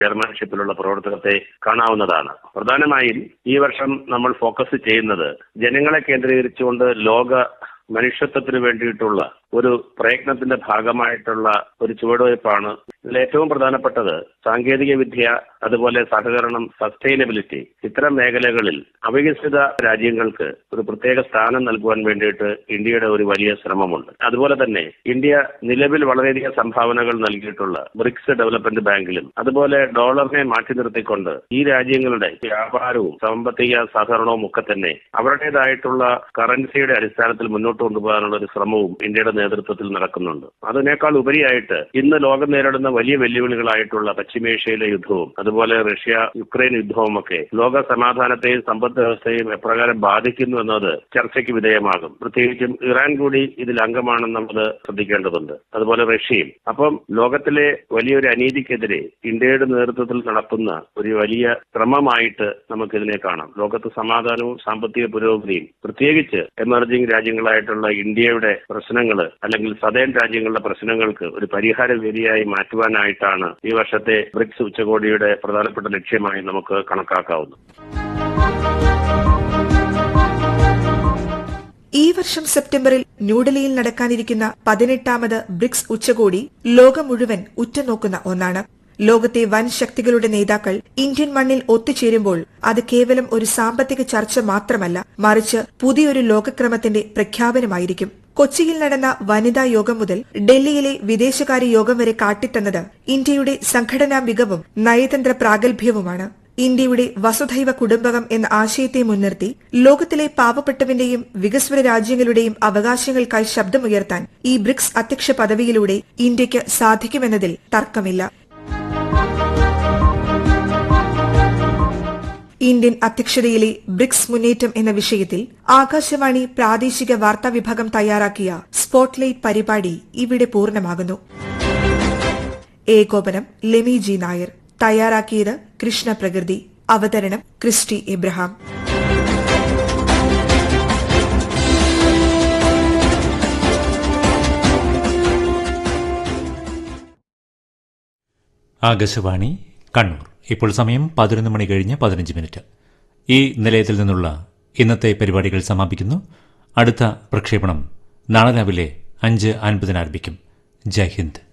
ചെയർമാൻഷിപ്പിലുള്ള പ്രവർത്തനത്തെ കാണാവുന്നതാണ് പ്രധാനമായും ഈ വർഷം നമ്മൾ ഫോക്കസ് ചെയ്യുന്നത് ജനങ്ങളെ കേന്ദ്രീകരിച്ചുകൊണ്ട് ലോക മനുഷ്യത്വത്തിന് വേണ്ടിയിട്ടുള്ള ഒരു പ്രയത്നത്തിന്റെ ഭാഗമായിട്ടുള്ള ഒരു ചുവടുവയ്പ്പാണ് ഇതിൽ ഏറ്റവും പ്രധാനപ്പെട്ടത് സാങ്കേതിക വിദ്യ അതുപോലെ സഹകരണം സസ്റ്റൈനബിലിറ്റി ഇത്തരം മേഖലകളിൽ അവികസിത രാജ്യങ്ങൾക്ക് ഒരു പ്രത്യേക സ്ഥാനം നൽകുവാൻ വേണ്ടിയിട്ട് ഇന്ത്യയുടെ ഒരു വലിയ ശ്രമമുണ്ട് അതുപോലെ തന്നെ ഇന്ത്യ നിലവിൽ വളരെയധികം സംഭാവനകൾ നൽകിയിട്ടുള്ള ബ്രിക്സ് ഡെവലപ്മെന്റ് ബാങ്കിലും അതുപോലെ ഡോളറിനെ മാറ്റി നിർത്തിക്കൊണ്ട് ഈ രാജ്യങ്ങളുടെ വ്യാപാരവും സാമ്പത്തിക സഹകരണവും ഒക്കെ തന്നെ അവരുടേതായിട്ടുള്ള കറൻസിയുടെ അടിസ്ഥാനത്തിൽ മുന്നോട്ട് കൊണ്ടുപോകാനുള്ള ഒരു ശ്രമവും ഇന്ത്യയുടെ നേതൃത്വത്തിൽ നടക്കുന്നുണ്ട് അതിനേക്കാൾ ഉപരിയായിട്ട് ഇന്ന് ലോകം നേരിടുന്ന വലിയ വെല്ലുവിളികളായിട്ടുള്ള പശ്ചിമേഷ്യയിലെ യുദ്ധവും അതുപോലെ റഷ്യ യുക്രൈൻ യുദ്ധവും ഒക്കെ ലോക സമാധാനത്തെയും സമ്പദ് വ്യവസ്ഥയെയും എപ്രകാരം ബാധിക്കുന്നു എന്നത് ചർച്ചയ്ക്ക് വിധേയമാകും പ്രത്യേകിച്ചും ഇറാൻ കൂടി ഇതിൽ അംഗമാണെന്ന് നമ്മൾ ശ്രദ്ധിക്കേണ്ടതുണ്ട് അതുപോലെ റഷ്യയും അപ്പം ലോകത്തിലെ വലിയൊരു അനീതിക്കെതിരെ ഇന്ത്യയുടെ നേതൃത്വത്തിൽ നടത്തുന്ന ഒരു വലിയ ശ്രമമായിട്ട് നമുക്കിതിനെ കാണാം ലോകത്ത് സമാധാനവും സാമ്പത്തിക പുരോഗതിയും പ്രത്യേകിച്ച് എമർജിംഗ് രാജ്യങ്ങളായിട്ടുള്ള ഇന്ത്യയുടെ പ്രശ്നങ്ങൾ അല്ലെങ്കിൽ സദേൺ രാജ്യങ്ങളുടെ പ്രശ്നങ്ങൾക്ക് ഒരു പരിഹാര വേദിയായി മാറ്റുവാനായിട്ടാണ് ഈ വർഷത്തെ ബ്രിക്സ് ഉച്ചകോടിയുടെ പ്രധാനപ്പെട്ട ലക്ഷ്യമായി നമുക്ക് കണക്കാക്കാവുന്നത് ഈ വർഷം സെപ്റ്റംബറിൽ ന്യൂഡൽഹിയിൽ നടക്കാനിരിക്കുന്ന പതിനെട്ടാമത് ബ്രിക്സ് ഉച്ചകോടി ലോകം മുഴുവൻ ഉറ്റുനോക്കുന്ന ഒന്നാണ് ലോകത്തെ വൻ ശക്തികളുടെ നേതാക്കൾ ഇന്ത്യൻ മണ്ണിൽ ഒത്തുചേരുമ്പോൾ അത് കേവലം ഒരു സാമ്പത്തിക ചർച്ച മാത്രമല്ല മറിച്ച് പുതിയൊരു ലോകക്രമത്തിന്റെ പ്രഖ്യാപനമായിരിക്കും കൊച്ചിയിൽ നടന്ന വനിതാ യോഗം മുതൽ ഡൽഹിയിലെ വിദേശകാര്യ യോഗം വരെ കാട്ടിത്തന്നത് ഇന്ത്യയുടെ സംഘടനാ മികവും നയതന്ത്ര പ്രാഗൽഭ്യവുമാണ് ഇന്ത്യയുടെ വസുധൈവ കുടുംബകം എന്ന ആശയത്തെ മുൻനിർത്തി ലോകത്തിലെ പാവപ്പെട്ടവന്റെയും വികസ്വര രാജ്യങ്ങളുടെയും അവകാശങ്ങൾക്കായി ശബ്ദമുയർത്താൻ ഈ ബ്രിക്സ് അധ്യക്ഷ പദവിയിലൂടെ ഇന്ത്യയ്ക്ക് സാധിക്കുമെന്നതിൽ തർക്കമില്ല ഇന്ത്യൻ അധ്യക്ഷതയിലെ ബ്രിക്സ് മുന്നേറ്റം എന്ന വിഷയത്തിൽ ആകാശവാണി പ്രാദേശിക വാർത്താ വിഭാഗം തയ്യാറാക്കിയ സ്പോട്ട്ലൈറ്റ് പരിപാടി ഇവിടെ പൂർണ്ണമാകുന്നു ഏകോപനം ലെമി ജി നായർ തയ്യാറാക്കിയത് കൃഷ്ണ പ്രകൃതി അവതരണം ക്രിസ്റ്റി എബ്രഹാം ആകാശവാണി കണ്ണൂർ ഇപ്പോൾ സമയം പതിനൊന്ന് മണി കഴിഞ്ഞ് പതിനഞ്ച് മിനിറ്റ് ഈ നിലയത്തിൽ നിന്നുള്ള ഇന്നത്തെ പരിപാടികൾ സമാപിക്കുന്നു അടുത്ത പ്രക്ഷേപണം നാളെ രാവിലെ അഞ്ച് അൻപതിന് ആരംഭിക്കും ജയ് ഹിന്ദ്